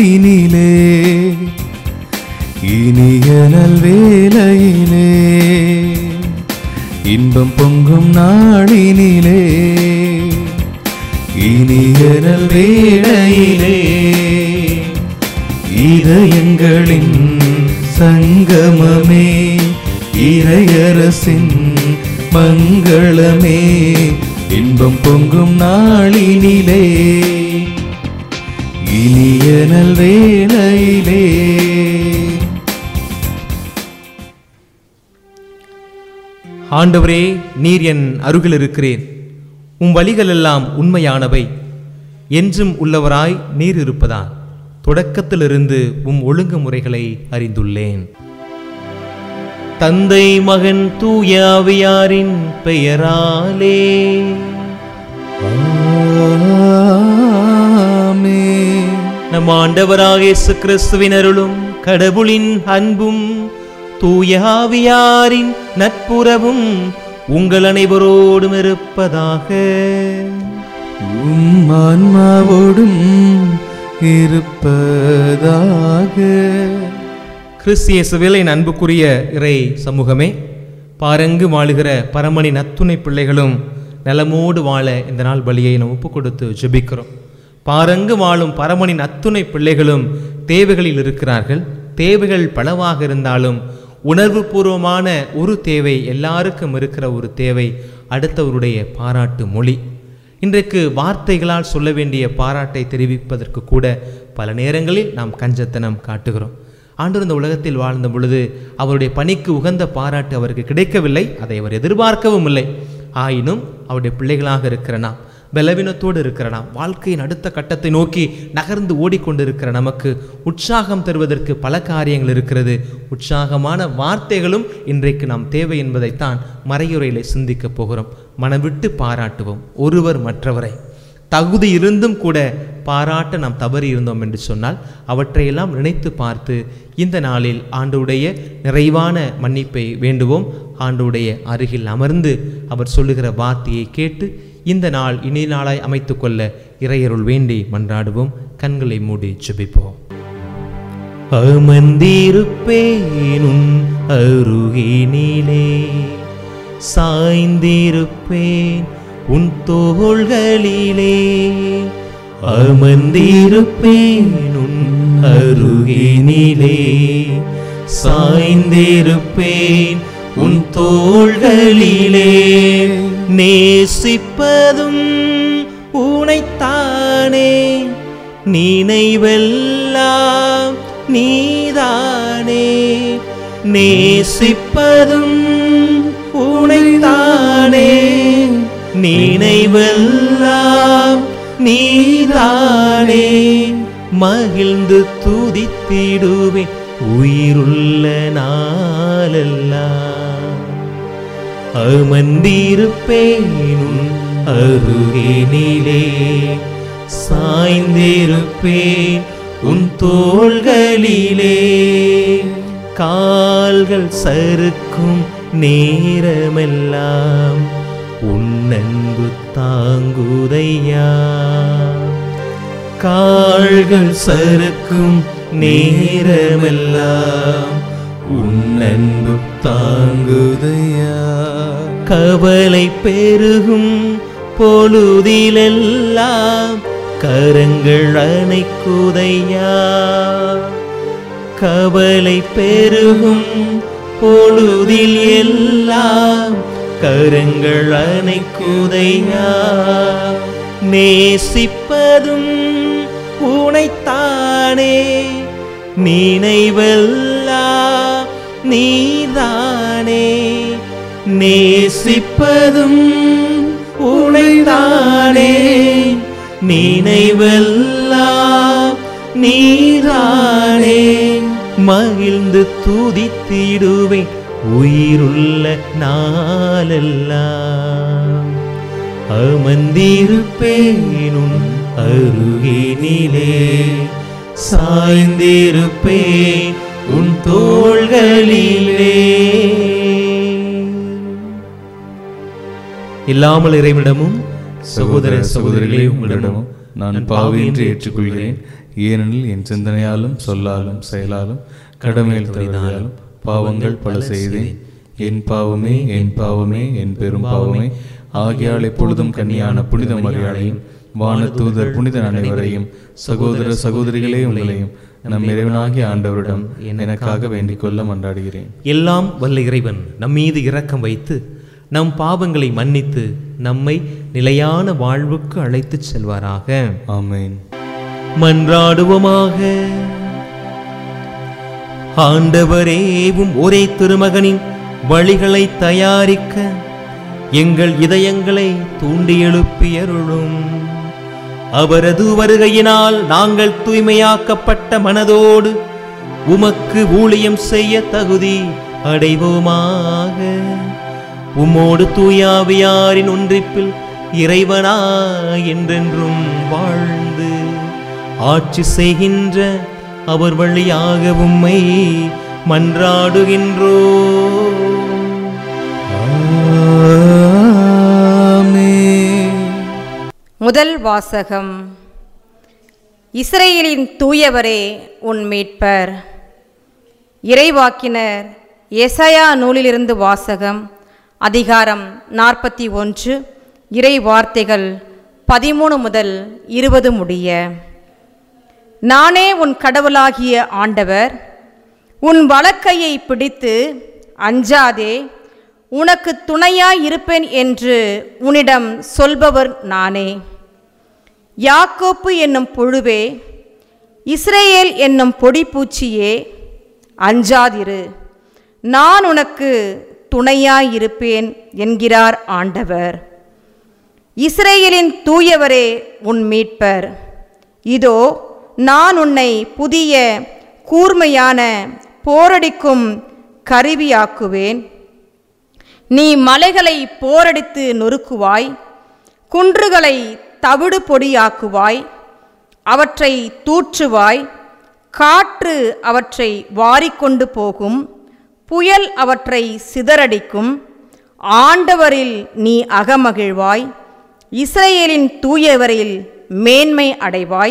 நாளினிலே இனிய நல்வேளையிலே இன்பம் பொங்கும் நாளினிலே இனிய நல்வேளையிலே இதயங்களின் சங்கமமே இறையரசின் மங்களமே இன்பம் பொங்கும் நாளினிலே இனிய நல்வேளையிலே ஆண்டவரே நீர் என் அருகில் இருக்கிறேன் உம் வழிகள் எல்லாம் உண்மையானவை என்றும் உள்ளவராய் நீர் இருப்பதால் தொடக்கத்திலிருந்து உம் ஒழுங்குமுறைகளை அறிந்துள்ளேன் தந்தை மகன் தூய ஆவியாரின் பெயராலே ஆமென். நம் ஆண்டவராக இயேசு கிறிஸ்துவின் அருளும் கடவுளின் அன்பும் தூய ஆவியாரின் நட்புறவும் உங்கள் அனைவரோடும் இருப்பதாக உம் ஆன்மாவோடும் இருப்பதாக கிறிஸ்து இயேசுவில் என் அன்புக்குரிய இறை சமூகமே பாரங்கு வாழுகிற பரமனின் அத்துணை பிள்ளைகளும் நலமோடு வாழ இந்த நாள் பலியை நாம் ஒப்பு கொடுத்து ஜெபிக்கிறோம் பாரங்கு வாழும் பரமனின் அத்துணை பிள்ளைகளும் தேவைகளில் இருக்கிறார்கள் தேவைகள் பலவாக இருந்தாலும் உணர்வு பூர்வமான ஒரு தேவை எல்லாருக்கும் இருக்கிற ஒரு தேவை அடுத்தவருடைய பாராட்டு மொழி இன்றைக்கு வார்த்தைகளால் சொல்ல வேண்டிய பாராட்டை தெரிவிப்பதற்கு கூட பல நேரங்களில் நாம் கஞ்சத்தனம் காட்டுகிறோம் ஆண்டவர் இந்த உலகத்தில் வாழ்ந்த பொழுது அவருடைய பணிக்கு உகந்த பாராட்டு அவருக்கு கிடைக்கவில்லை அதை அவர் எதிர்பார்க்கவும் இல்லை ஆயினும் அவருடைய பிள்ளைகளாக இருக்கிற நாம் பலவீனத்தோடு இருக்கிற நாம் வாழ்க்கையின் அடுத்த கட்டத்தை நோக்கி நகர்ந்து ஓடிக்கொண்டிருக்கிற நமக்கு உற்சாகம் தருவதற்கு பல காரியங்கள் இருக்கிறது உற்சாகமான வார்த்தைகளும் இன்றைக்கு நாம் தேவை என்பதைத்தான் மறையுறையிலே சிந்திக்கப் போகிறோம் மனவிட்டு பாராட்டுவோம் ஒருவர் மற்றவரை தகுதி இருந்தும் கூட பாராட்ட நாம் தவறி இருந்தோம் என்று சொன்னால் அவற்றையெல்லாம் நினைத்து பார்த்து இந்த நாளில் ஆண்டுடைய நிறைவான மன்னிப்பை வேண்டுவோம் ஆண்டுடைய அருகில் அமர்ந்து அவர் சொல்லுகிற வார்த்தையை கேட்டு இந்த நாள் இனி நாளாய் அமைத்துக்கொள்ள இறையருள் வேண்டி மன்றாடுவோம் கண்களை மூடி ஜெபிப்போம் அமர்ந்திருப்பேனும் அருகினிலே சாய்ந்திருப்பேன் உன் தோள்களிலே அமர்ந்திருப்பேன் உன் அருகினிலே சாய்ந்திருப்பேன் உன் தோள்களிலே நேசிப்பதும் உனைத்தானே நினைவெல்லாம் நீதானே நேசிப்பதும் உனைத்தானே நினைவெல்லாம் நீதானே மகிழ்ந்து துதித்திடுவேன் உயிருள்ள நாளெல்லாம் அமர்ந்திருப்பேனும் அருகினிலே சாய்ந்திருப்பேன் உன் தோள்களிலே கால்கள் சறுக்கும் நேரமெல்லாம் உன் அன்பு தாங்குதையா கால்கள் சறுக்கும் நேரமெல்லாம் உன் அன்பு தாங்குதையா கவலை பெருகும் பொழுதிலெல்லாம் கரங்கள் அணைக்குதையா கவலை பெருகும் பொழுதில் எல்லாம் கரங்கள் அணைக்குதையா நேசிப்பதும் உனைத்தானே நினைவெல்லாம் நீதானே நேசிப்பதும் உனைத்தானே நினைவெல்லாம் நீதானே மகிழ்ந்து துதித்திடுவேன் உயிருள்ள நாளெல்லாம் அமர்ந்திருப்பேனும் அருகினிலே சாய்ந்திருப்பேன் உன் தோள்களிலே இல்லாமல் இறைவனிடமும் சகோதர சகோதரிகளே உங்களிடமும் நான் பாவி என்று ஏற்றுக்கொள்கிறேன் ஏனெனில் என் சிந்தனையாலும் சொல்லாலும் செயலாலும் கடமையில் தவறினாலும் பாவங்கள் பல செய்தேன் என் பாவமே என் பாவமே என் பெரும் பாவமே ஆகியால் எப்பொழுதும் கன்னியான புனித மரியாதையும் வானதூதர் புனித அனைவரையும் சகோதர சகோதரிகளே உங்களையும் நம் இறைவனாகிய ஆண்டவரிடம் எனக்காக வேண்டிக் கொள்ள மன்றாடுகிறேன் எல்லாம் வல்ல இறைவன் நம் மீது இரக்கம் வைத்து நம் பாவங்களை மன்னித்து நம்மை நிலையான வாழ்வுக்கு அழைத்துச் செல்வாராக ஆமென் மன்றாடுவோமாக ஆண்டவரேவும் ஒரே திருமகனின் வழிகளை தயாரிக்க எங்கள் இதயங்களை தூண்டி எழுப்பியருளும் அவரது வருகையினால் நாங்கள் தூய்மையாக்கப்பட்ட மனதோடு உமக்கு ஊழியம் செய்ய தகுதி அடைவோமாக உம்மோடு தூயாவியாரின் ஒன்றிப்பில் இறைவனா என்றென்றும் வாழ்ந்து ஆட்சி செய்கின்ற அவர் வழியாக உம்மை மன்றாடுகின்றோ ஆமென் முதல் வாசகம் இஸ்ரேலின் தூயவரே உன் மீட்பர் இறைவாக்கினர் எசையா நூலிலிருந்து வாசகம் அதிகாரம் நாற்பத்தி ஒன்று இறை வார்த்தைகள் பதிமூணு முதல் இருபது முடிய நானே உன் கடவுளாகிய ஆண்டவர் உன் வலக்கையை பிடித்து அஞ்சாதே உனக்கு துணையாய் இருப்பேன் என்று உன்னிடம் சொல்பவர் நானே யாக்கோப்பு என்னும் புழுவே இஸ்ரேல் என்னும் பொடிப்பூச்சியே அஞ்சாதிரு நான் உனக்கு துணையாயிருப்பேன் என்கிறார் ஆண்டவர் இஸ்ரேலின் தூயவரே உன் மீட்பர் இதோ நான் உன்னை புதிய கூர்மையான போரடிக்கும் கருவியாக்குவேன் நீ மலைகளை போரடித்து நொறுக்குவாய் குன்றுகளை தவிடு பொடியாக்குவாய் அவற்றை தூற்றுவாய் காற்று அவற்றை வாரிக்கொண்டு போகும் புயல் அவற்றை சிதறடிக்கும் ஆண்டவரில் நீ அகமகிழ்வாய் இஸ்ரேலின் தூயவரில் மேன்மை அடைவாய்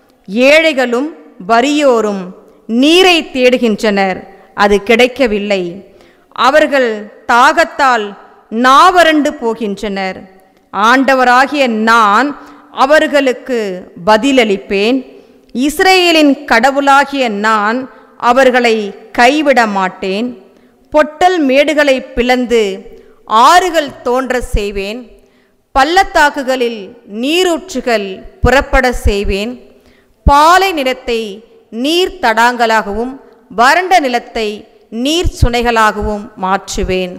ஏழைகளும் வறியோரும் நீரை தேடுகின்றனர் அது கிடைக்கவில்லை அவர்கள் தாகத்தால் நாவறண்டு போகின்றனர் ஆண்டவராகிய நான் அவர்களுக்கு பதிலளிப்பேன் இஸ்ரேலின் கடவுளாகிய நான் அவர்களை கைவிட மாட்டேன் பொட்டல் மேடுகளை பிளந்து ஆறுகள் தோன்ற செய்வேன் பள்ளத்தாக்குகளில் நீரூற்றுகள் புறப்பட செய்வேன் பாலை நிலத்தை நீர் தடாங்கலாகவும் வறண்ட நிலத்தை நீர் சுனைகளாகவும் மாற்றுவேன்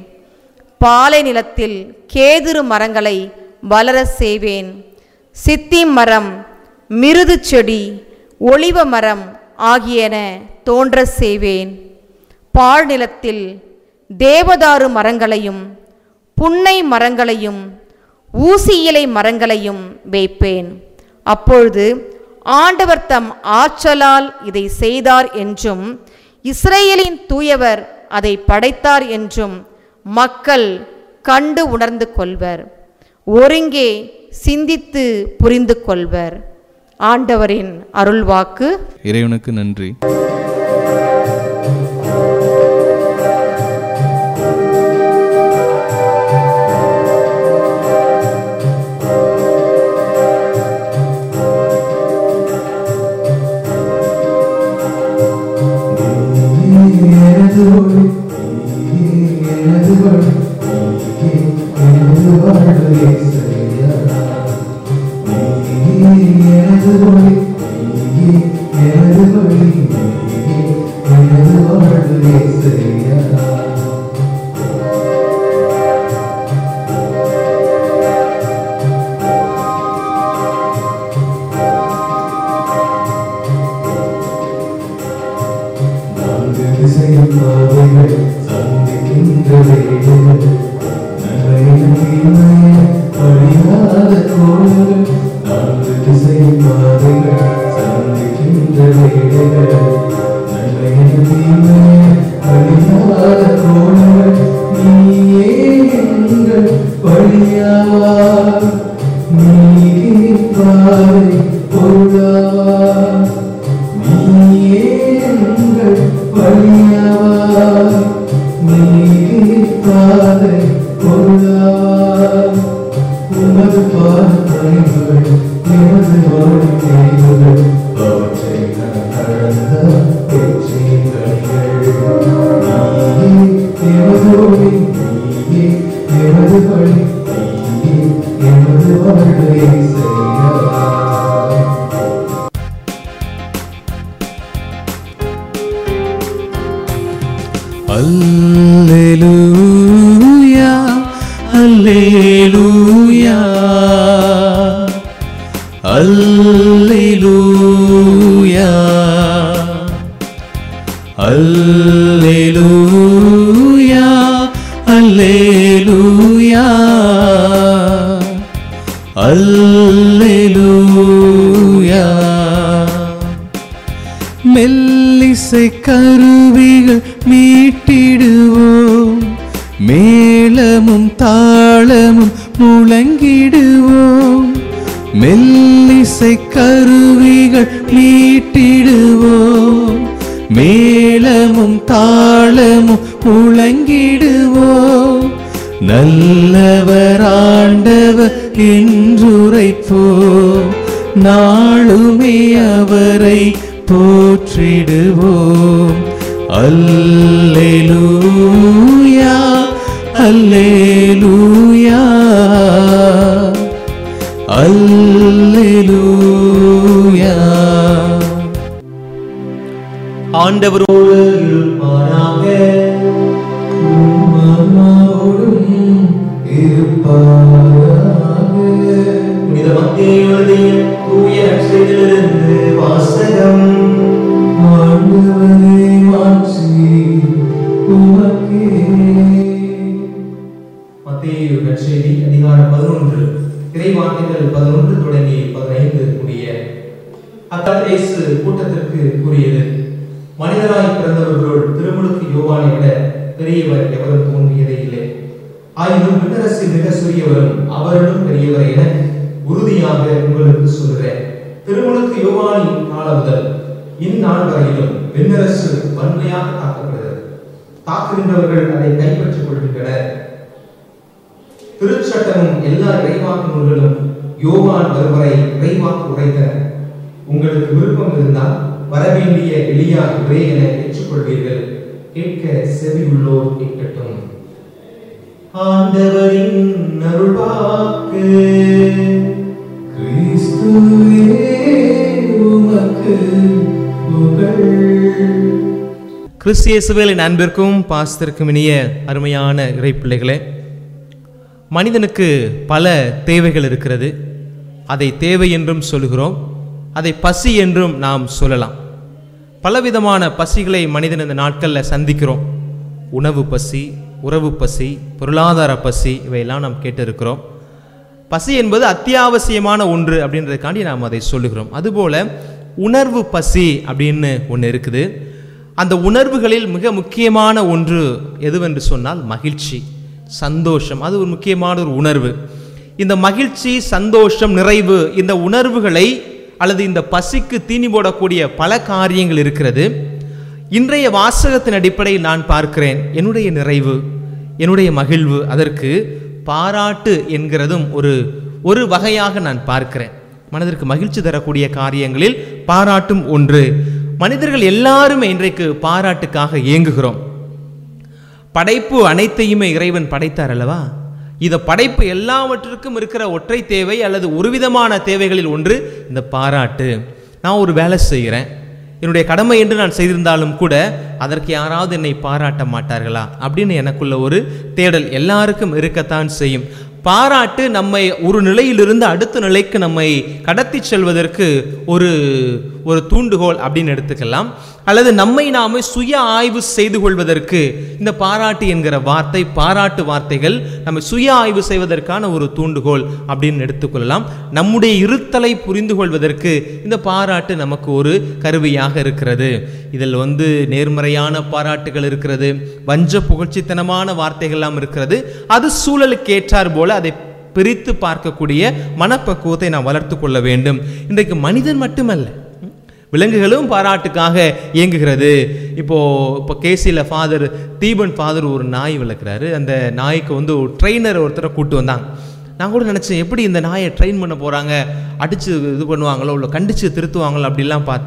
பாலை நிலத்தில் கேதுரு மரங்களை வளரச் செய்வேன் சித்தி மரம் மிருது செடி ஒளிவ மரம் ஆகியன தோன்றச் செய்வேன் பாழ் நிலத்தில் தேவதாரு மரங்களையும் புன்னை மரங்களையும் ஊசி இலை மரங்களையும் வைப்பேன் அப்பொழுது ஆண்டவர் தம் ஆற்றலால் இதை செய்தார் என்றும் இஸ்ரேலின் தூயவர் அதை படைத்தார் என்றும் மக்கள் கண்டு உணர்ந்து கொள்வர் ஒருங்கே சிந்தித்து புரிந்து கொள்வர் ஆண்டவரின் அருள்வாக்கு இறைவனுக்கு நன்றி வழியாவா நீ அல்லேலூயா அல்லேலூயா அல்லேலூயா அல்லேலூயா அல்லேலூயா அல்லேலூயா மெல்லிசை கருவிகள் மீட்டிடுவோம் மேளமும் தாளமும் முழங்கிடுவோம் மெல்லிசை கருவிகள் மீட்டிடுவோம் மேளமும் தாளமும் முழங்கிடுவோம் நல்லவர் ஆண்டவர் என்றுரைப்போம் நாளுமே அவரை போற்றிடுவோம் அல்லேலூயா அல்லேலூயா அல்லேலூயா ஆண்டவரோடு இருப்பாராக புனித மத்திய எழுதிய தூய நற்செய்தியிலிருந்து வாசகம் மத்தேயு நற்செய்தி அதிகாரம் பதினொன்று இறைவாக்கியங்கள் பதினொன்று தொடங்கி பதினைந்து முடிய அக்காலத்தில் இயேசு கூட்டத்திற்கு கூறியது மனிதராய் பிறந்தவர்களுள் திருமுழுக்கு யோவானை விட பெரியவர் எவரும் தோன்றியதே இல்லை ஆயினும் விண்ணரசு மிக சிறியவரும் அவரிடம் பெரியவர் என உறுதியாக உங்களுக்கு சொல்கிறேன் திருமுழுக்கு யோவானின் காலம் முதல் இந்நாள் வரையிலும் விண்ணரசு வன்மையாக தாக்கப்படுகிறது தாக்குகின்றவர்கள் அதை கைப்பற்றிக் கொள்கின்றனர் திருச்சட்டமும் எல்லா இறைவாக்கு நூல்களும் யோவான் வருவரை இறைவாக்கு உரைத்தன உங்களுக்கு விருப்பம் இருந்தால் வரவேண்டிய எளியா இவரே என ஏற்றுக்கொள்வீர்கள் கேட்க செவி உள்ளோர் கேட்கட்டும் ஆண்டவரின் அருள்வாக்கு கிறிஸ்தியேசுவேலின் அன்பிற்கும் பாசத்திற்கும் இனிய அருமையான இறைப்பிள்ளைகளே மனிதனுக்கு பல தேவைகள் இருக்கிறது அதை தேவை என்றும் சொல்கிறோம் அதை பசி என்றும் நாம் சொல்லலாம் பலவிதமான பசிகளை மனிதன் இந்த நாட்களில் சந்திக்கிறோம் உணவு பசி உறவு பசி பொருளாதார பசி இவையெல்லாம் நாம் கேட்டிருக்கிறோம் பசி என்பது அத்தியாவசியமான ஒன்று அப்படின்றதுக்காண்டி நாம் அதை சொல்லுகிறோம் அதுபோல உணர்வு பசி அப்படின்னு ஒன்று இருக்குது அந்த உணர்வுகளில் மிக முக்கியமான ஒன்று எதுவென்று சொன்னால் மகிழ்ச்சி சந்தோஷம் அது ஒரு முக்கியமான ஒரு உணர்வு இந்த மகிழ்ச்சி சந்தோஷம் நிறைவு இந்த உணர்வுகளை அல்லது இந்த பசிக்கு தீனி போடக்கூடிய பல காரியங்கள் இருக்கிறது இன்றைய வாசகத்தின் அடிப்படையில் நான் பார்க்கிறேன் என்னுடைய நிறைவு என்னுடைய மகிழ்வு அதற்கு பாராட்டு என்கிறதும் ஒரு ஒரு வகையாக நான் பார்க்கிறேன் மனதிற்கு மகிழ்ச்சி தரக்கூடிய காரியங்களில் பாராட்டும் ஒன்று மனிதர்கள் எல்லாருமே இன்றைக்கு பாராட்டுக்காக ஏங்குகிறோம் படைப்பு அனைத்தையுமே இறைவன் படைத்தார் அல்லவா இந்த படைப்பு எல்லாவற்றிற்கும் இருக்கிற ஒற்றை தேவை அல்லது ஒரு விதமான தேவைகளில் ஒன்று இந்த பாராட்டு நான் ஒரு வேலை செய்கிறேன் என்னுடைய கடமை என்று நான் செய்திருந்தாலும் கூட அதற்கு யாராவது என்னை பாராட்ட மாட்டார்களா அப்படின்னு எனக்குள்ள ஒரு தேடல் எல்லாருக்கும் இருக்கத்தான் செய்யும் பாராட்டு நம்மை ஒரு நிலையிலிருந்து அடுத்த நிலைக்கு நம்மை கடத்தி செல்வதற்கு ஒரு ஒரு தூண்டுகோல் அப்படின்னு எடுத்துக்கலாம் அல்லது நம்மை நாமே சுய ஆய்வு செய்து கொள்வதற்கு இந்த பாராட்டு என்கிற வார்த்தை பாராட்டு வார்த்தைகள் நம்ம சுய ஆய்வு செய்வதற்கான ஒரு தூண்டுகோல் அப்படின்னு எடுத்துக்கொள்ளலாம் நம்முடைய இருத்தலை புரிந்து கொள்வதற்கு இந்த பாராட்டு நமக்கு ஒரு கருவியாக இருக்கிறது இதில் வந்து நேர்மறையான பாராட்டுகள் இருக்கிறது வஞ்ச புகழ்ச்சித்தனமான வார்த்தைகள்லாம் இருக்கிறது அது சூழலுக்கு ஏற்றார் போல அதை பிரித்து பார்க்கக்கூடிய மனப்பக்குவத்தை நாம் வளர்த்து கொள்ள வேண்டும் இன்றைக்கு மனிதன் மட்டுமல்ல விலங்குகளும் பாராட்டுக்காக இயங்குகிறது இப்போ இப்போ கேசியில் ஃபாதர் தீபன் ஃபாதர் ஒரு நாய் வளர்க்குறாரு அந்த நாய்க்கு வந்து ஒரு ட்ரெயினர் ஒருத்தரை கூட்டு வந்தாங்க நான் கூட நினச்சேன் எப்படி இந்த நாயை ட்ரெயின் பண்ண போகிறாங்க அடித்து இது பண்ணுவாங்களோ இல்லை கண்டித்து திருத்துவாங்களோ அப்படிலாம் பார்த்தேன்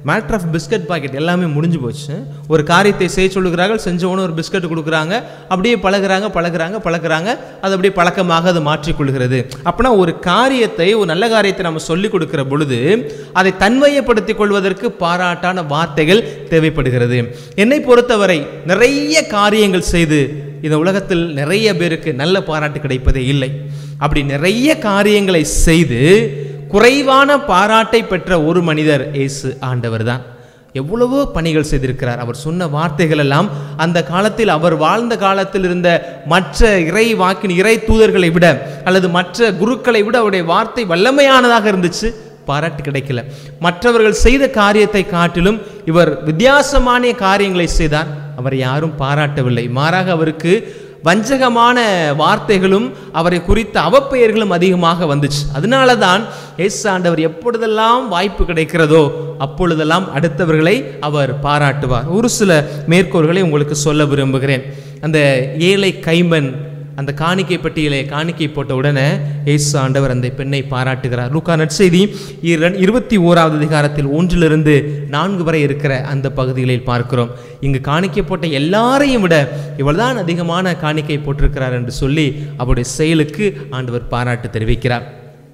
மேட்டர் ஆஃப் பிஸ்கட் பாக்கெட் எல்லாமே முடிஞ்சு போச்சு ஒரு காரியத்தை செய்ய சொல்லுகிறார்கள் செஞ்சவொன்னு ஒரு பிஸ்கட் கொடுக்குறாங்க அப்படியே பழகுறாங்க பழகுறாங்க பழகுறாங்க அது அப்படியே பழக்கமாக அது மாற்றிக்கொள்கிறது அப்படின்னா ஒரு காரியத்தை ஒரு நல்ல காரியத்தை நம்ம சொல்லிக் கொடுக்கிற பொழுது அதை தன்மையப்படுத்திக் கொள்வதற்கு பாராட்டான வார்த்தைகள் தேவைப்படுகிறது என்னை பொறுத்தவரை நிறைய காரியங்கள் செய்து இந்த உலகத்தில் நிறைய பேருக்கு நல்ல பாராட்டு கிடைப்பதே இல்லை அப்படி நிறைய காரியங்களை செய்து குறைவான பாராட்டை பெற்ற ஒரு மனிதர் இயேசு ஆண்டவர் தான் எவ்வளவோ பணிகள் செய்திருக்கிறார் அவர் சொன்ன வார்த்தைகள் எல்லாம் அந்த காலத்தில் அவர் வாழ்ந்த காலத்தில் இருந்த மற்ற இறை வாக்கின் இறை தூதர்களை விட அல்லது மற்ற குருக்களை விட அவருடைய வார்த்தை வல்லமையானதாக இருந்துச்சு பாராட்டு கிடைக்கல மற்றவர்கள் செய்த காரியத்தை காட்டிலும் இவர் வித்தியாசமான காரியங்களை செய்தார் அவர் யாரும் பாராட்டவில்லை மாறாக அவருக்கு வஞ்சகமான வார்த்தைகளும் அவரை குறித்த அவப்பெயர்களும் அதிகமாக வந்துச்சு அதனால தான் எஸ் ஆண்டவர் எப்பொழுதெல்லாம் வாய்ப்பு கிடைக்கிறதோ அப்பொழுதெல்லாம் அடுத்தவர்களை அவர் பாராட்டுவார் ஒரு சில மேற்கோள்களை உங்களுக்கு சொல்ல விரும்புகிறேன் அந்த ஏழை கைமன் அந்த காணிக்கை பட்டியலை காணிக்கை போட்ட உடனே இயேசு ஆண்டவர் அந்த பெண்ணை பாராட்டுகிறார் லூக்கா நற்செய்தி இரண் இருபத்தி ஓராவது அதிகாரத்தில் ஒன்றிலிருந்து நான்கு வரை இருக்கிற அந்த பகுதிகளில் பார்க்கிறோம் இங்கு காணிக்கை போட்ட எல்லாரையும் விட இவள்தான் அதிகமான காணிக்கை போட்டிருக்கிறார் என்று சொல்லி அவருடைய செயலுக்கு ஆண்டவர் பாராட்டு தெரிவிக்கிறார்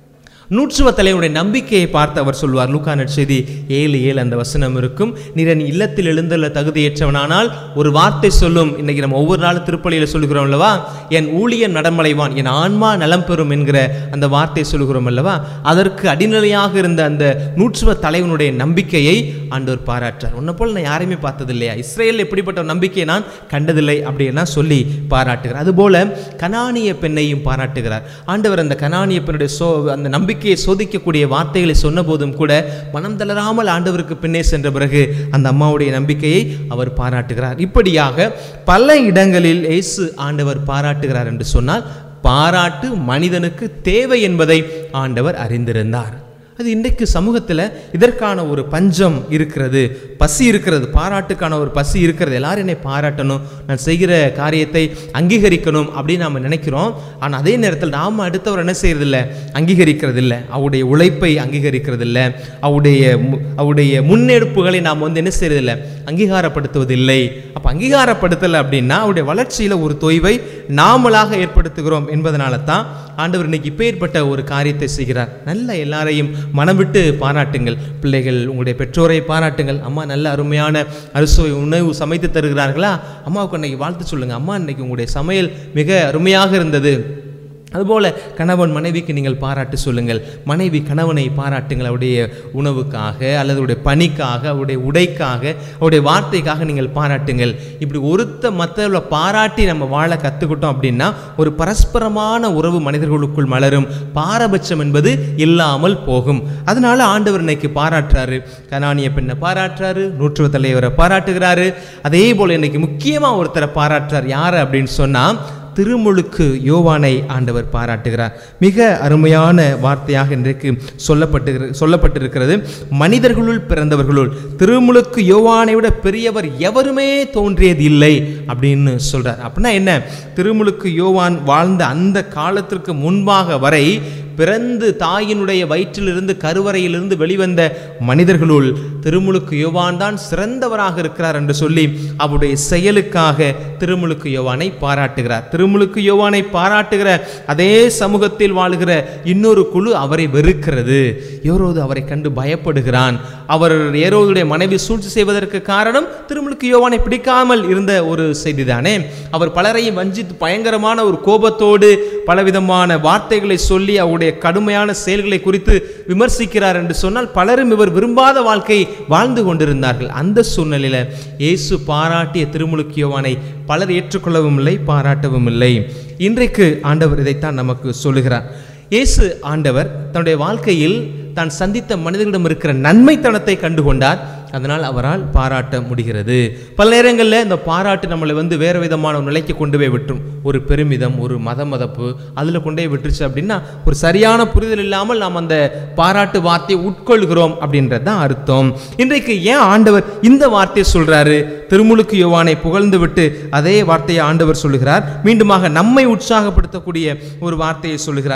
நூற்றுவ தலைவனுடைய நம்பிக்கையை பார்த்து அவர் சொல்வார் லூக்கா நற்செய்தி ஏழு ஏழு அந்த வசனம் இருக்கும் நீர் என் இல்லத்தில் எழுந்துள்ள தகுதியேற்றவனானால் ஒரு வார்த்தை சொல்லும் இன்னைக்கு நம்ம ஒவ்வொரு நாளும் திருப்பலியில் சொல்லுகிறோம் அல்லவா என் ஊழியன் நடமலைவான் என் ஆன்மா நலம் பெறும் என்கிற அந்த வார்த்தை சொல்லுகிறோம் அல்லவா அதற்கு அடிநிலையாக இருந்த அந்த நூற்றுவ தலைவனுடைய நம்பிக்கையை ஆண்டவர் பாராட்டார் உன்னை போல் நான் யாரையுமே பார்த்தது இல்லையா இஸ்ரேல் எப்படிப்பட்ட ஒரு நம்பிக்கையை நான் கண்டதில்லை அப்படின்லாம் சொல்லி பாராட்டுகிறார் அதுபோல கனானிய பெண்ணையும் பாராட்டுகிறார் ஆண்டவர் அந்த கனானிய பெண்ணுடைய சோ அந்த நம்பிக்கையை சோதிக்கக்கூடிய வார்த்தைகளை சொன்ன போதும் கூட மனம் தளராமல் ஆண்டவருக்கு பின்னே சென்ற பிறகு அந்த அம்மாவுடைய நம்பிக்கையை அவர் பாராட்டுகிறார் இப்படியாக பல இடங்களில் இயேசு ஆண்டவர் பாராட்டுகிறார் என்று சொன்னால் பாராட்டு மனிதனுக்கு தேவை என்பதை ஆண்டவர் அறிந்திருந்தார் அது இன்றைக்கு சமூகத்தில் இதற்கான ஒரு பஞ்சம் இருக்கிறது பசி இருக்கிறது பாராட்டுக்கான ஒரு பசி இருக்கிறது எல்லாரும் என்னை பாராட்டணும் நான் செய்கிற காரியத்தை அங்கீகரிக்கணும் அப்படின்னு நாம் நினைக்கிறோம் ஆனால் அதே நேரத்தில் நாம் அடுத்தவர் என்ன செய்யறதில்ல அங்கீகரிக்கிறது இல்லை அவருடைய உழைப்பை அங்கீகரிக்கிறது இல்லை அவருடைய மு- அவருடைய முன்னெடுப்புகளை நாம் வந்து என்ன செய்யறதில்லை அங்கீகாரப்படுத்துவதில்லை அப்போ அங்கீகாரப்படுத்தலை அப்படின்னா அவருடைய வளர்ச்சியில் ஒரு தொய்வை நாமளாக ஏற்படுத்துகிறோம் என்பதனால தான் ஆண்டவர் இன்னைக்கு இப்பேற்பட்ட ஒரு காரியத்தை செய்கிறார் நல்ல எல்லாரையும் மனம் விட்டு பாராட்டுங்கள் பிள்ளைகள் உங்களுடைய பெற்றோரை பாராட்டுங்கள் அம்மா நல்ல அருமையான அறுசுவை உணவு சமைத்து தருகிறார்களா அம்மாவுக்கு இன்னைக்கு வாழ்த்து சொல்லுங்க அம்மா இன்னைக்கு உங்களுடைய சமையல் மிக அருமையாக இருந்தது அதுபோல கணவன் மனைவிக்கு நீங்கள் பாராட்டு சொல்லுங்கள் மனைவி கணவனை பாராட்டுங்கள் அவருடைய உணவுக்காக அல்லது அவருடைய பணிக்காக அவருடைய உடைக்காக அவருடைய வார்த்தைக்காக நீங்கள் பாராட்டுங்கள் இப்படி ஒருத்த மற்றவர்களை பாராட்டி நம்ம வாழ கற்றுக்கிட்டோம் அப்படின்னா ஒரு பரஸ்பரமான உறவு மனிதர்களுக்குள் மலரும் பாரபட்சம் என்பது இல்லாமல் போகும் அதனால ஆண்டவர் இன்னைக்கு பாராட்டுறாரு கனானிய பெண்ணை பாராட்டுறாரு நூற்றுவ தலைவரை பாராட்டுகிறாரு அதே போல இன்னைக்கு முக்கியமாக ஒருத்தரை பாராட்டுறார் யார் அப்படின்னு சொன்னால் திருமுழுக்கு யோவானை ஆண்டவர் பாராட்டுகிறார் மிக அருமையான வார்த்தையாக இன்றைக்கு சொல்லப்பட்டு சொல்லப்பட்டிருக்கிறது மனிதர்களுள் பிறந்தவர்களுள் திருமுழுக்கு யோவானை விட பெரியவர் எவருமே தோன்றியது இல்லை அப்படின்னு சொல்றார் அப்படின்னா என்ன திருமுழுக்கு யோவான் வாழ்ந்த அந்த காலத்திற்கு முன்பாக வரை பிறந்து தாயினுடைய வயிற்றிலிருந்து கருவறையிலிருந்து வெளிவந்த மனிதர்களுள் திருமுழுக்கு யோவான் தான் சிறந்தவராக இருக்கிறார் என்று சொல்லி அவருடைய செயலுக்காக திருமுழுக்கு யோவானை பாராட்டுகிறார் திருமுழுக்கு யோவானை பாராட்டுகிற அதே சமூகத்தில் வாழுகிற இன்னொரு குழு அவரை வெறுக்கிறது ஏரோது அவரை கண்டு பயப்படுகிறான் அவர் ஏரோதுடைய மனைவி சூழ்ச்சி செய்வதற்கு காரணம் திருமுழுக்கு யோவானை பிடிக்காமல் இருந்த ஒரு செய்திதானே அவர் பலரையும் வஞ்சித்து பயங்கரமான ஒரு கோபத்தோடு பலவிதமான வார்த்தைகளை சொல்லி அவருடைய கடுமையான செயல்களை குறித்து விமர்சிக்கிறார் என்று சொன்னால் பலரும் இவர் விரும்பாத வாழ்க்கை வாழ்ந்து கொண்டிருந்தார்கள் அந்த சூழ்நிலையில இயேசு பாராட்டிய திருமுழுக்கு யோவானை பலர் ஏற்றுக்கொள்ளவும் இல்லை பாராட்டவும் இல்லை இன்றைக்கு ஆண்டவர் இதைத்தான் நமக்கு சொல்லுகிறார் இயேசு ஆண்டவர் தன்னுடைய வாழ்க்கையில் தான் சந்தித்த மனிதர்களிடம் இருக்கிற நன்மைத்தனத்தை கண்டுகொண்டார் அதனால் அவரால் பாராட்ட முடிகிறது பல நேரங்களில் இந்த பாராட்டு நம்மளை வந்து வேறு விதமான ஒரு நிலைக்கு கொண்டு போய் விட்டுரும் ஒரு பெருமிதம் ஒரு மத மதப்பு அதில் கொண்டு போய் விட்டுருச்சு அப்படின்னா ஒரு சரியான புரிதல் இல்லாமல் நாம் அந்த பாராட்டு வார்த்தையை உட்கொள்கிறோம் அப்படின்றது தான் அர்த்தம் இன்றைக்கு ஏன் ஆண்டவர் இந்த வார்த்தையை சொல்றாரு திருமுழுக்கு யோவானை புகழ்ந்து விட்டு அதே வார்த்தையை ஆண்டவர் சொல்லுகிறார் மீண்டுமாக நம்மை உற்சாகப்படுத்தக்கூடிய ஒரு வார்த்தையை சொல்லுகிறார்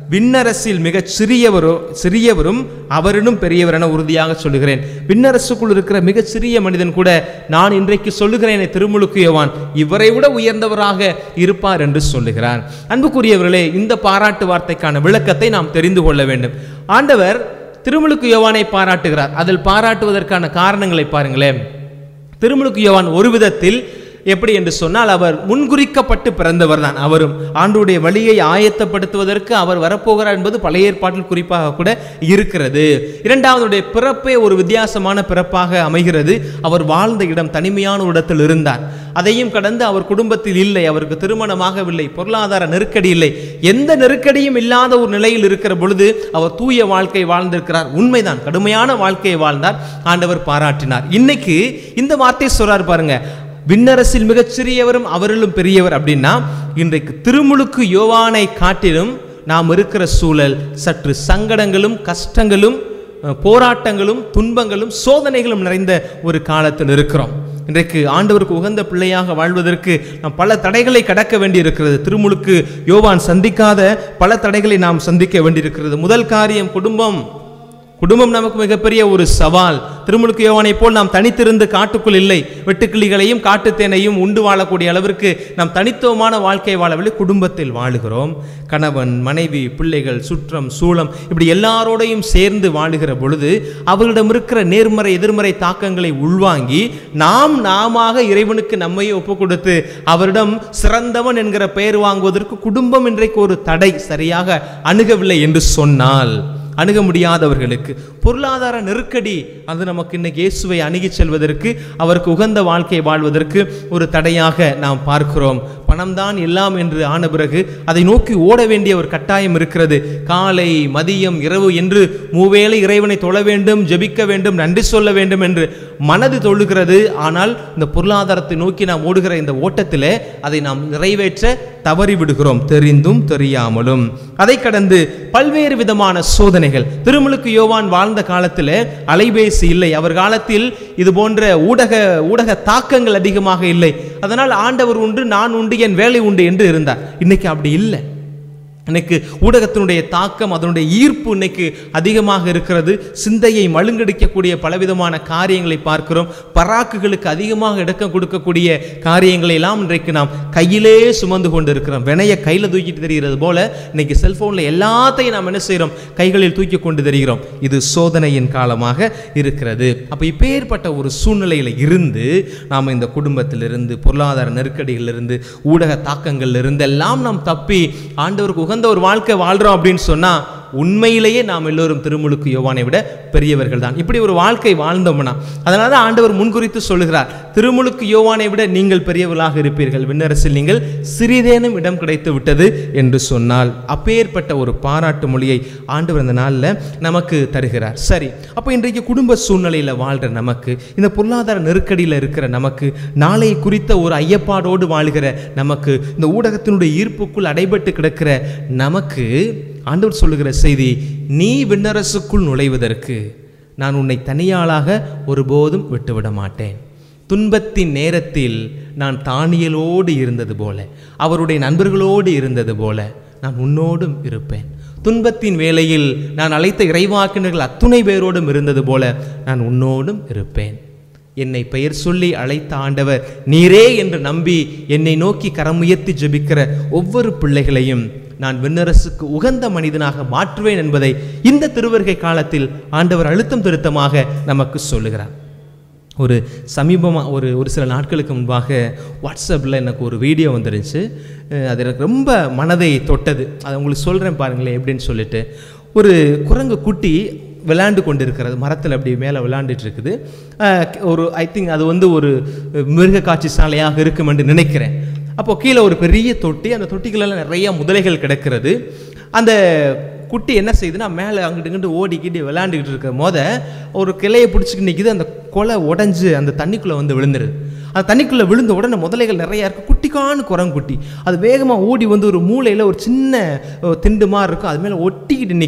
விண்ணரசில் மிகச் சிறியவரோ சிறியவரும் அவரினும் பெரியவர் என உறுதியாக சொல்லுகிறேன் விண்ணரசுக்குள் இருக்கிற மிகச் சிறிய மனிதன் கூட நான் இன்றைக்கு சொல்லுகிறேன் திருமுழுக்கு யோவான் இவரை விட உயர்ந்தவராக இருப்பார் என்று சொல்லுகிறார் அன்புக்குரியவர்களே இந்த பாராட்டு வார்த்தைக்கான விளக்கத்தை நாம் தெரிந்து கொள்ள வேண்டும் ஆண்டவர் திருமுழுக்கு யோவானை பாராட்டுகிறார் அதில் பாராட்டுவதற்கான காரணங்களை பாருங்களேன் திருமுழுக்கு யோவான் ஒரு விதத்தில் எப்படி என்று சொன்னால் அவர் முன்குறிக்கப்பட்டு பிறந்தவர் தான் அவரும் ஆண்டுடைய வழியை ஆயத்தப்படுத்துவதற்கு அவர் வரப்போகிறார் என்பது பழைய ஏற்பாட்டில் குறிப்பாக கூட இருக்கிறது இரண்டாவதுடைய பிறப்பே ஒரு வித்தியாசமான பிறப்பாக அமைகிறது அவர் வாழ்ந்த இடம் தனிமையான ஒரு இடத்தில் இருந்தார் அதையும் கடந்து அவர் குடும்பத்தில் இல்லை அவருக்கு திருமணமாகவில்லை பொருளாதார நெருக்கடி இல்லை எந்த நெருக்கடியும் இல்லாத ஒரு நிலையில் இருக்கிற பொழுது அவர் தூய வாழ்க்கை வாழ்ந்திருக்கிறார் உண்மைதான் கடுமையான வாழ்க்கையை வாழ்ந்தார் ஆண்டவர் பாராட்டினார் இன்னைக்கு இந்த வார்த்தை சொல்றார் பாருங்க விண்ணரசில் மிகச்சிறியவரும் அவரிலும் பெரியவர் அப்படின்னா இன்றைக்கு திருமுழுக்கு யோவானை காட்டிலும் நாம் இருக்கிற சூழல் சற்று சங்கடங்களும் கஷ்டங்களும் அஹ், போராட்டங்களும் துன்பங்களும் சோதனைகளும் நிறைந்த ஒரு காலத்தில் இருக்கிறோம் இன்றைக்கு ஆண்டவருக்கு உகந்த பிள்ளையாக வாழ்வதற்கு நாம் பல தடைகளை கடக்க வேண்டியிருக்கிறது திருமுழுக்கு யோவான் சந்திக்காத பல தடைகளை நாம் சந்திக்க வேண்டியிருக்கிறது முதல் காரியம் குடும்பம் குடும்பம் நமக்கு மிகப்பெரிய ஒரு சவால் திருமுழுக்கு யோவானை போல் நாம் தனித்திருந்து காட்டுக்குள் இல்லை வெட்டுக்கிளிகளையும் காட்டுத்தேனையும் உண்டு வாழக்கூடிய அளவிற்கு நாம் தனித்துவமான வாழ்க்கை வாழவில்லை குடும்பத்தில் வாழுகிறோம் கணவன் மனைவி பிள்ளைகள் சுற்றம் சூளம் இப்படி எல்லாரோடையும் சேர்ந்து வாழுகிற பொழுது அவர்களிடம் இருக்கிற நேர்மறை எதிர்மறை தாக்கங்களை உள்வாங்கி நாம் நாமாக இறைவனுக்கு நம்மையே ஒப்பு கொடுத்து அவரிடம் சிறந்தவன் என்கிற பெயர் வாங்குவதற்கு குடும்பம் இன்றைக்கு ஒரு தடை சரியாக அணுகவில்லை என்று சொன்னால் அணுக முடியாதவர்களுக்கு பொருளாதார நெருக்கடி அது நமக்கு இன்னைக்கு இயேசுவை அணுகி செல்வதற்கு அவருக்கு உகந்த வாழ்க்கை வாழ்வதற்கு ஒரு தடையாக நாம் பார்க்கிறோம் பணம்தான் எல்லாம் என்று ஆன பிறகு அதை நோக்கி ஓட வேண்டிய ஒரு கட்டாயம் இருக்கிறது காலை மதியம் இரவு என்று மூவேளை இறைவனை தொழ வேண்டும் ஜெபிக்க வேண்டும் நன்றி சொல்ல வேண்டும் என்று மனது தொழுகிறது ஆனால் இந்த பொருளாதாரத்தை நோக்கி நாம் ஓடுகிற இந்த ஓட்டத்திலே அதை நாம் நிறைவேற்ற தவறி விடுகிறோம் தெரிந்தும் தெரியாமலும் அதை கடந்து பல்வேறு விதமான சோதனைகள் திருமுழுக்கு யோவான் வாழ்ந்த காலத்தில் அலைபேசி இல்லை அவர் காலத்தில் இது போன்ற ஊடக ஊடக தாக்கங்கள் அதிகமாக இல்லை அதனால் ஆண்டவர் உண்டு நான் உண்டு என் வேலை உண்டு என்று இருந்தார் இன்னைக்கு அப்படி இல்லை இன்னைக்கு ஊடகத்தினுடைய தாக்கம் அதனுடைய ஈர்ப்பு இன்னைக்கு அதிகமாக இருக்கிறது சிந்தையை மழுங்கடிக்கக்கூடிய பலவிதமான காரியங்களை பார்க்கிறோம் பராக்குகளுக்கு அதிகமாக இடக்கம் கொடுக்கக்கூடிய காரியங்களை எல்லாம் இன்றைக்கு நாம் கையிலே சுமந்து கொண்டு இருக்கிறோம் வினைய கையில் தூக்கிட்டு தெரிகிறது போல இன்னைக்கு செல்போனில் எல்லாத்தையும் நாம் என்ன செய்கிறோம் கைகளில் தூக்கி கொண்டு தெரிகிறோம் இது சோதனையின் காலமாக இருக்கிறது அப்போ இப்பேற்பட்ட ஒரு சூழ்நிலையில் இருந்து நாம் இந்த குடும்பத்திலிருந்து பொருளாதார நெருக்கடிகளிலிருந்து ஊடக தாக்கங்களிலிருந்து எல்லாம் நாம் தப்பி ஆண்டவருக்கு உகந்த ஒரு வாழ்க்கை வாழ்கிறோம் அப்படின்னு சொன்னால் உண்மையிலேயே நாம் எல்லோரும் திருமுழுக்கு யோவானை விட பெரியவர்கள் தான் இப்படி ஒரு வாழ்க்கை வாழ்ந்தோம்னா அதனால தான் ஆண்டவர் முன்குறித்து சொல்லுகிறார் திருமுழுக்கு யோவானை விட நீங்கள் பெரியவர்களாக இருப்பீர்கள் விண்ணரசில் நீங்கள் சிறிதேனும் இடம் கிடைத்து விட்டது என்று சொன்னால் அப்பேற்பட்ட ஒரு பாராட்டு மொழியை ஆண்டவர் அந்த நாளில் நமக்கு தருகிறார் சரி அப்போ இன்றைக்கு குடும்ப சூழ்நிலையில் வாழ்கிற நமக்கு இந்த பொருளாதார நெருக்கடியில் இருக்கிற நமக்கு நாளை குறித்த ஒரு ஐயப்பாடோடு வாழ்கிற நமக்கு இந்த ஊடகத்தினுடைய ஈர்ப்புக்குள் அடைபட்டு கிடக்கிற நமக்கு ஆண்டவர் சொல்லுகிற செய்தி நீ விண்ணரசுக்குள் நுழைவதற்கு நான் உன்னை தனியாளாக ஒருபோதும் விட்டுவிட மாட்டேன் துன்பத்தின் நேரத்தில் நான் தானியலோடு இருந்தது போல அவருடைய நண்பர்களோடு இருந்தது போல நான் உன்னோடும் இருப்பேன் துன்பத்தின் வேளையில் நான் அழைத்த இறைவாக்கினர்கள் அத்துணை பேரோடும் இருந்தது போல நான் உன்னோடும் இருப்பேன் என்னை பெயர் சொல்லி அழைத்த ஆண்டவர் நீரே என்று நம்பி என்னை நோக்கி கரமுயர்த்தி ஜெபிக்கிற ஒவ்வொரு பிள்ளைகளையும் நான் விண்ணரசுக்கு உகந்த மனிதனாக மாற்றுவேன் என்பதை இந்த திருவருகை காலத்தில் ஆண்டவர் அழுத்தம் திருத்தமாக நமக்கு சொல்லுகிறார் ஒரு சமீபமாக ஒரு ஒரு சில நாட்களுக்கு முன்பாக வாட்ஸ்அப்பில் எனக்கு ஒரு வீடியோ வந்துருந்துச்சு அஹ் அது எனக்கு ரொம்ப மனதை தொட்டது அதை உங்களுக்கு சொல்கிறேன் பாருங்களேன் எப்படின்னு சொல்லிட்டு ஒரு குரங்கு குட்டி விளையாண்டு கொண்டு இருக்கிறது மரத்தில் அப்படி மேலே விளையாண்டுட்டு இருக்குது அஹ் ஒரு ஐ திங்க் அது வந்து ஒரு மிருக காட்சி சாலையாக இருக்கும் என்று நினைக்கிறேன் அப்போ கீழே ஒரு பெரிய தொட்டி அந்த தொட்டிகளெல்லாம் நிறைய முதலைகள் கிடக்கிறது அந்த குட்டி என்ன செய்யுதுன்னா மேலே அங்கிட்டு இங்கிட்டு ஓடிக்கிட்டு விளையாண்டுக்கிட்டு இருக்க போத ஒரு கிளையை பிடிச்சிக்கிட்டு நிற்கிது அந்த கொலை உடஞ்சி அந்த தண்ணிக்குள்ளே வந்து விழுந்துருது அந்த தண்ணிக்குள்ளே விழுந்த உடனே முதலைகள் நிறையா இருக்குது குட்டிக்கான குரங்குட்டி அது வேகமாக ஓடி வந்து ஒரு மூலையில் ஒரு சின்ன அஹ், திண்டு மாதிரி இருக்கும் அது மேலே ஒட்டிக்கிட்டு நிற்கும்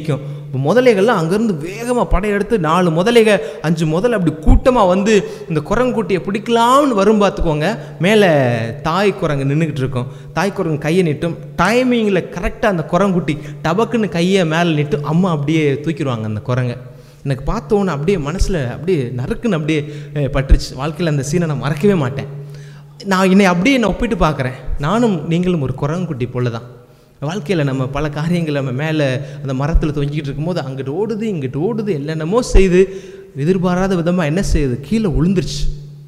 இப்போ முதலைகள்லாம் அங்கேருந்து வேகமாக படையெடுத்து நாலு முதலைக அஞ்சு முதல் அப்படி கூட்டமாக வந்து இந்த குரங்குட்டியை பிடிக்கலாம்னு வரும் பார்த்துக்கோங்க மேலே தாய் குரங்கு நின்றுக்கிட்டு இருக்கும் தாய் குரங்கு கையை நீட்டும் டைமிங்கில் கரெக்டாக அந்த குரங்குட்டி டபக்குன்னு கையை மேலே நீட்டு அம்மா அப்படியே தூக்கிடுவாங்க அந்த குரங்கை எனக்கு பார்த்தோன்னு அப்படியே மனசில் அப்படியே நறுக்குன்னு அப்படியே அஹ், பட்டுருச்சு வாழ்க்கையில் அந்த சீனை நான் மறக்கவே மாட்டேன் நான் என்னை அப்படியே நான் ஒப்பிட்டு பார்க்குறேன் நானும் நீங்களும் ஒரு குரங்குட்டி போல தான் வாழ்க்கையில் நம்ம பல காரியங்கள் நம்ம மேலே அந்த மரத்தில் தொங்கிட்டு இருக்கும்போது அங்கிட்டு ஓடுது இங்கிட்டு ஓடுது என்னென்னமோ செய்து எதிர்பாராத விதமாக என்ன செய்யுது கீழே விழுந்துருச்சு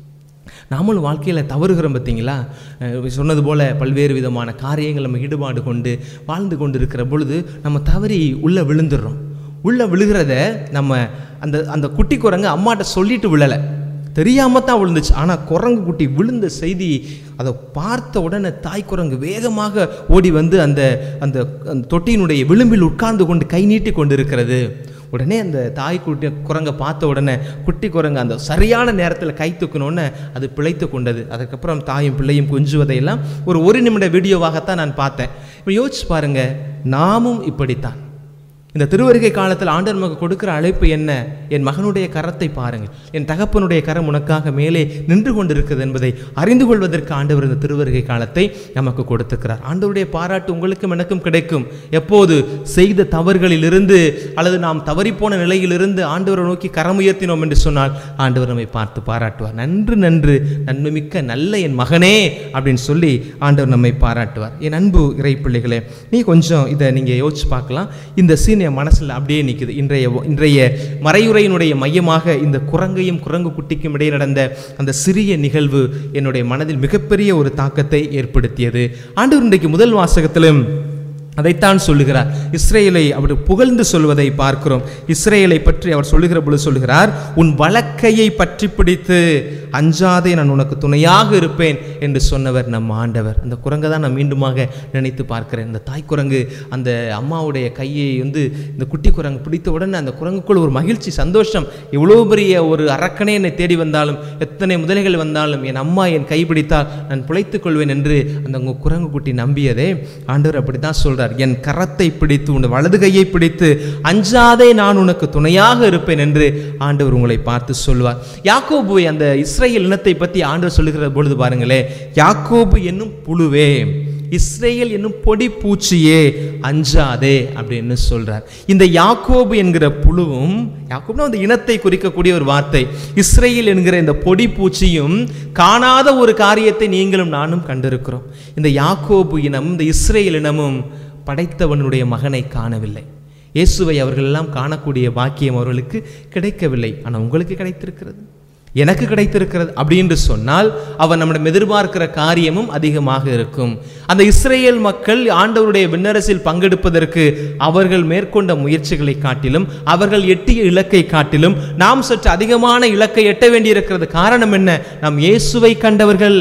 நாமளும் வாழ்க்கையில் தவறுகிறோம் பார்த்தீங்களா அஹ் சொன்னது போல் பல்வேறு விதமான காரியங்கள் நம்ம ஈடுபாடு கொண்டு வாழ்ந்து கொண்டு இருக்கிற பொழுது நம்ம தவறி உள்ளே விழுந்துடுறோம் உள்ளே விழுகிறத நம்ம அந்த அந்த குட்டி குரங்கு அம்மாட்ட சொல்லிட்டு விழலை தெரியாமல் தான் விழுந்துச்சு ஆனால் குரங்கு குட்டி விழுந்த செய்தி அதை பார்த்த உடனே தாய் குரங்கு வேகமாக ஓடி வந்து அந்த அந்த அந்த தொட்டியினுடைய விளிம்பில் உட்கார்ந்து கொண்டு கை நீட்டி கொண்டு இருக்கிறது உடனே அந்த தாய் குட்டி குரங்கை பார்த்த உடனே குட்டி குரங்கு அந்த சரியான நேரத்தில் கை தூக்கினோடனே அது பிழைத்து கொண்டது அதுக்கப்புறம் தாயும் பிள்ளையும் கொஞ்சுவதையெல்லாம் ஒரு ஒரு நிமிட வீடியோவாகத்தான் நான் பார்த்தேன் இப்போ யோசிச்சு பாருங்க நாமும் இப்படித்தான் இந்த திருவருகை காலத்தில் ஆண்டவர் நமக்கு கொடுக்கிற அழைப்பு என்ன என் மகனுடைய கரத்தை பாருங்கள் என் தகப்பனுடைய கரம் உனக்காக மேலே நின்று கொண்டிருக்கிறது என்பதை அறிந்து கொள்வதற்கு ஆண்டவர் இந்த திருவருகை காலத்தை நமக்கு கொடுத்துக்கிறார் ஆண்டவருடைய பாராட்டு உங்களுக்கும் எனக்கும் கிடைக்கும் எப்போது செய்த தவறுகளிலிருந்து அல்லது நாம் தவறிப்போன நிலையிலிருந்து ஆண்டவரை நோக்கி கரம் உயர்த்தினோம் என்று சொன்னால் ஆண்டவர் நம்மை பார்த்து பாராட்டுவார் நன்று நன்று நன்மைமிக்க நல்ல என் மகனே அப்படின்னு சொல்லி ஆண்டவர் நம்மை பாராட்டுவார் என் அன்பு இறை பிள்ளைகளே நீ கொஞ்சம் இதை நீங்கள் யோசிச்சு பார்க்கலாம் இந்த சீன் என் மனசில் அப்படியே நிற்குது இன்றைய இன்றைய மறையுறையினுடைய மையமாக இந்த குரங்கையும் குரங்கு குட்டிக்கும் இடையே நடந்த அந்த சிறிய நிகழ்வு என்னுடைய மனதில் மிகப்பெரிய ஒரு தாக்கத்தை ஏற்படுத்தியது ஆண்டவர் இன்றைக்கு முதல் வாசகத்திலும் அதைத்தான் சொல்லுகிறார் இஸ்ரேலை அவர் புகழ்ந்து சொல்வதை பார்க்கிறோம் இஸ்ரேலை பற்றி அவர் சொல்லுகிற பொழுது சொல்லுகிறார் உன் வழக்கையை பற்றி பிடித்து அஞ்சாதே நான் உனக்கு துணையாக இருப்பேன் என்று சொன்னவர் நம் ஆண்டவர் அந்த குரங்கை தான் நான் மீண்டுமாக நினைத்து பார்க்கிறேன் இந்த தாய் குரங்கு அந்த அம்மாவுடைய கையை வந்து இந்த குட்டி குரங்கு பிடித்த உடனே அந்த குரங்குக்குள் ஒரு மகிழ்ச்சி சந்தோஷம் எவ்வளோ பெரிய ஒரு அரக்கனே என்னை தேடி வந்தாலும் எத்தனை முதலைகள் வந்தாலும் என் அம்மா என் கை பிடித்தால் நான் பிழைத்துக் கொள்வேன் என்று அந்த உங்க குரங்கு குட்டி நம்பியதே ஆண்டவர் அப்படி தான் சொல்றார் என் கரத்தை பிடித்து உன் வலது கையை பிடித்து அஞ்சாதே நான் உனக்கு துணையாக இருப்பேன் என்று ஆண்டவர் உங்களை பார்த்து சொல்வார் யாக்கோபுவை அந்த இஸ்ரேல் இனத்தை பற்றி ஆண்டவர் சொல்லுகிற பொழுது பாருங்களே யாக்கோபு என்னும் புழுவே இஸ்ரேல் என்னும் பொடி பூச்சியே அஞ்சாதே அப்படின்னு சொல்றார் இந்த யாக்கோபு என்கிற புழுவும் யாக்கோபுனா அந்த இனத்தை குறிக்கக்கூடிய ஒரு வார்த்தை இஸ்ரேல் என்கிற இந்த பொடி பூச்சியும் காணாத ஒரு காரியத்தை நீங்களும் நானும் கண்டிருக்கிறோம் இந்த யாக்கோபு இனம் இந்த இஸ்ரேல் இனமும் படைத்தவனுடைய மகனை காணவில்லை இயேசுவை அவர்கள் எல்லாம் காணக்கூடிய பாக்கியம் அவர்களுக்கு கிடைக்கவில்லை ஆனால் உங்களுக்கு கிடைத்திருக்கிறது எனக்கு கிடைத்திருக்கிறது அப்படின்னு சொன்னால் அவன் நம்மிடம் எதிர்பார்க்கிற காரியமும் அதிகமாக இருக்கும் அந்த இஸ்ரேல் மக்கள் ஆண்டவருடைய விண்ணரசில் பங்கெடுப்பதற்கு அவர்கள் மேற்கொண்ட முயற்சிகளை காட்டிலும் அவர்கள் எட்டிய இலக்கை காட்டிலும் நாம் சற்று அதிகமான இலக்கை எட்ட வேண்டியிருக்கிறது காரணம் என்ன நாம் இயேசுவை கண்டவர்கள்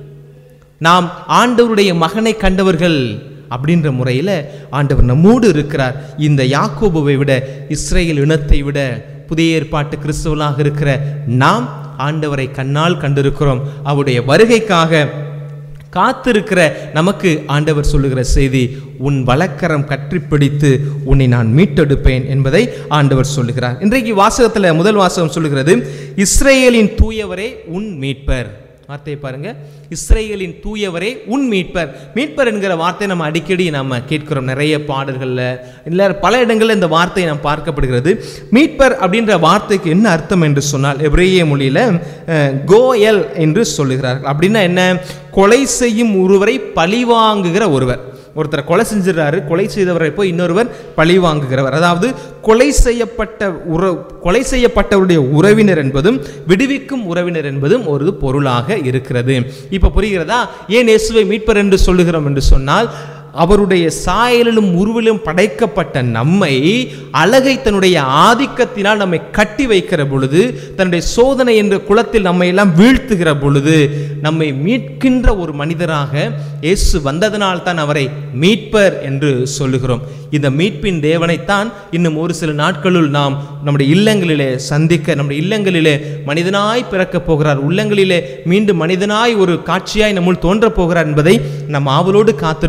நாம் ஆண்டவருடைய மகனை கண்டவர்கள் அப்படின்ற முறையில் ஆண்டவர் நம்மோடு இருக்கிறார் இந்த யாக்கோபுவை விட இஸ்ரேல் இனத்தை விட புதிய ஏற்பாட்டு கிறிஸ்தவர்களாக இருக்கிற நாம் ஆண்டவரை கண்ணால் கண்டிருக்கிறோம் அவருடைய வருகைக்காக காத்திருக்கிற நமக்கு ஆண்டவர் சொல்லுகிற செய்தி உன் வழக்கரம் கற்றி பிடித்து உன்னை நான் மீட்டெடுப்பேன் என்பதை ஆண்டவர் சொல்லுகிறார் இன்றைக்கு வாசகத்தில் முதல் வாசகம் சொல்லுகிறது இஸ்ரேலின் தூயவரே உன் மீட்பர் வார்த்தையை பாருங்க இஸ்ரேலின் தூயவரே உன் மீட்பர் மீட்பர் என்கிற வார்த்தை நம்ம அடிக்கடி நம்ம கேட்கிறோம் நிறைய பாடல்களில் இல்லை பல இடங்களில் இந்த வார்த்தை நாம் பார்க்கப்படுகிறது மீட்பர் அப்படின்ற வார்த்தைக்கு என்ன அர்த்தம் என்று சொன்னால் எப்ரேய மொழியில் அஹ், கோயல் என்று சொல்லுகிறார்கள் அப்படின்னா என்ன கொலை செய்யும் ஒருவரை பழிவாங்குகிற ஒருவர் ஒருத்தரை கொலை செஞ்சிடறாரு கொலை செய்தவரை போய் இன்னொருவர் பழி வாங்குகிறவர் அதாவது கொலை செய்யப்பட்ட உற கொலை செய்யப்பட்டவருடைய உறவினர் என்பதும் விடுவிக்கும் உறவினர் என்பதும் ஒரு பொருளாக இருக்கிறது இப்போ புரிகிறதா ஏன் இயேசுவை மீட்பர் என்று சொல்லுகிறோம் என்று சொன்னால் அவருடைய சாயலிலும் உருவிலும் படைக்கப்பட்ட நம்மை அழகை தன்னுடைய ஆதிக்கத்தினால் நம்மை கட்டி வைக்கிற பொழுது தன்னுடைய சோதனை என்ற குளத்தில் நம்மை எல்லாம் வீழ்த்துகிற பொழுது நம்மை மீட்கின்ற ஒரு மனிதராக இயேசு வந்ததனால் தான் அவரை மீட்பர் என்று சொல்லுகிறோம் இந்த மீட்பின் தேவனைத்தான் இன்னும் ஒரு சில நாட்களுள் நாம் நம்முடைய இல்லங்களிலே சந்திக்க நம்முடைய இல்லங்களிலே மனிதனாய் பிறக்கப் போகிறார் உள்ளங்களிலே மீண்டும் மனிதனாய் ஒரு காட்சியாய் நம்முள் தோன்றப் போகிறார் என்பதை நாம் ஆவலோடு காத்திருக்கிறோம் அல்லவா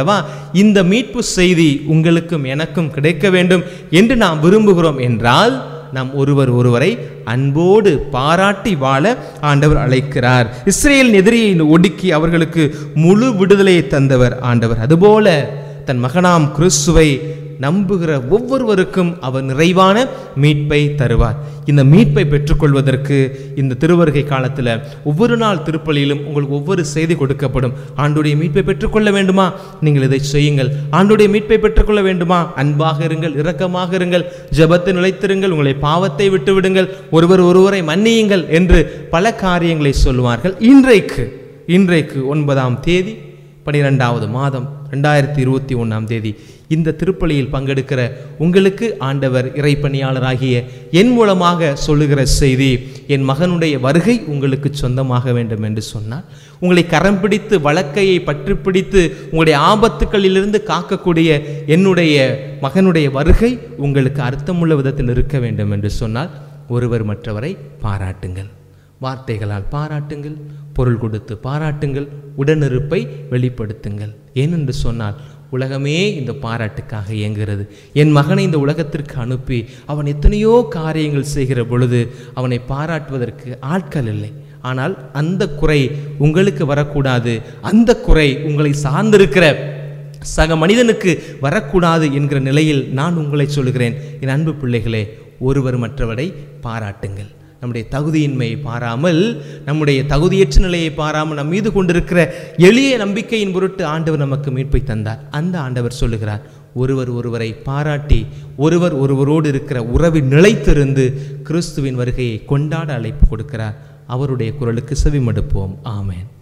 அல்லவா இந்த மீட்பு செய்தி உங்களுக்கும் எனக்கும் கிடைக்க வேண்டும் என்று நாம் விரும்புகிறோம் என்றால் நாம் ஒருவர் ஒருவரை அன்போடு பாராட்டி வாழ ஆண்டவர் அழைக்கிறார் இஸ்ரேல் எதிரியை ஒடுக்கி அவர்களுக்கு முழு விடுதலையை தந்தவர் ஆண்டவர் அதுபோல தன் மகனாம் கிறிஸ்துவை நம்புகிற ஒவ்வொருவருக்கும் அவர் நிறைவான மீட்பை தருவார் இந்த மீட்பை பெற்றுக்கொள்வதற்கு இந்த திருவருகை காலத்தில் ஒவ்வொரு நாள் திருப்பலியிலும் உங்களுக்கு ஒவ்வொரு செய்தி கொடுக்கப்படும் ஆண்டுடைய மீட்பை பெற்றுக்கொள்ள வேண்டுமா நீங்கள் இதை செய்யுங்கள் ஆண்டுடைய மீட்பை பெற்றுக்கொள்ள வேண்டுமா அன்பாக இருங்கள் இரக்கமாக இருங்கள் ஜெபத்தை நிலைத்திருங்கள் உங்களை பாவத்தை விட்டு விடுங்கள் ஒருவர் ஒருவரை மன்னியுங்கள் என்று பல காரியங்களை சொல்லுவார்கள் இன்றைக்கு இன்றைக்கு ஒன்பதாம் தேதி பனிரெண்டாவது மாதம் ரெண்டாயிரத்தி இருபத்தி ஒன்றாம் தேதி இந்த திருப்பலியில் பங்கெடுக்கிற உங்களுக்கு ஆண்டவர் இறைப்பணியாளராகிய என் மூலமாக சொல்லுகிற செய்தி என் மகனுடைய வருகை உங்களுக்கு சொந்தமாக வேண்டும் என்று சொன்னார் உங்களை கரம் பிடித்து வழக்கையை பற்றி பிடித்து உங்களுடைய ஆபத்துக்களிலிருந்து காக்கக்கூடிய என்னுடைய மகனுடைய வருகை உங்களுக்கு அர்த்தமுள்ள விதத்தில் இருக்க வேண்டும் என்று சொன்னால் ஒருவர் மற்றவரை பாராட்டுங்கள் வார்த்தைகளால் பாராட்டுங்கள் பொருள் கொடுத்து பாராட்டுங்கள் உடனிருப்பை வெளிப்படுத்துங்கள் ஏனென்று சொன்னால் உலகமே இந்த பாராட்டுக்காக இயங்குகிறது என் மகனை இந்த உலகத்திற்கு அனுப்பி அவன் எத்தனையோ காரியங்கள் செய்கிற பொழுது அவனை பாராட்டுவதற்கு ஆட்கள் இல்லை ஆனால் அந்த குறை உங்களுக்கு வரக்கூடாது அந்த குறை உங்களை சார்ந்திருக்கிற சக மனிதனுக்கு வரக்கூடாது என்கிற நிலையில் நான் உங்களை சொல்கிறேன் என் அன்பு பிள்ளைகளே ஒருவர் மற்றவரை பாராட்டுங்கள் நம்முடைய தகுதியின்மையை பாராமல் நம்முடைய தகுதியற்ற நிலையை பாராமல் நம் மீது கொண்டிருக்கிற எளிய நம்பிக்கையின் பொருட்டு ஆண்டவர் நமக்கு மீட்பை தந்தார் அந்த ஆண்டவர் சொல்லுகிறார் ஒருவர் ஒருவரை பாராட்டி ஒருவர் ஒருவரோடு இருக்கிற உறவில் நிலைத்திருந்து கிறிஸ்துவின் வருகையை கொண்டாட அழைப்பு கொடுக்கிறார் அவருடைய குரலுக்கு செவிமடுப்போம் ஆமென்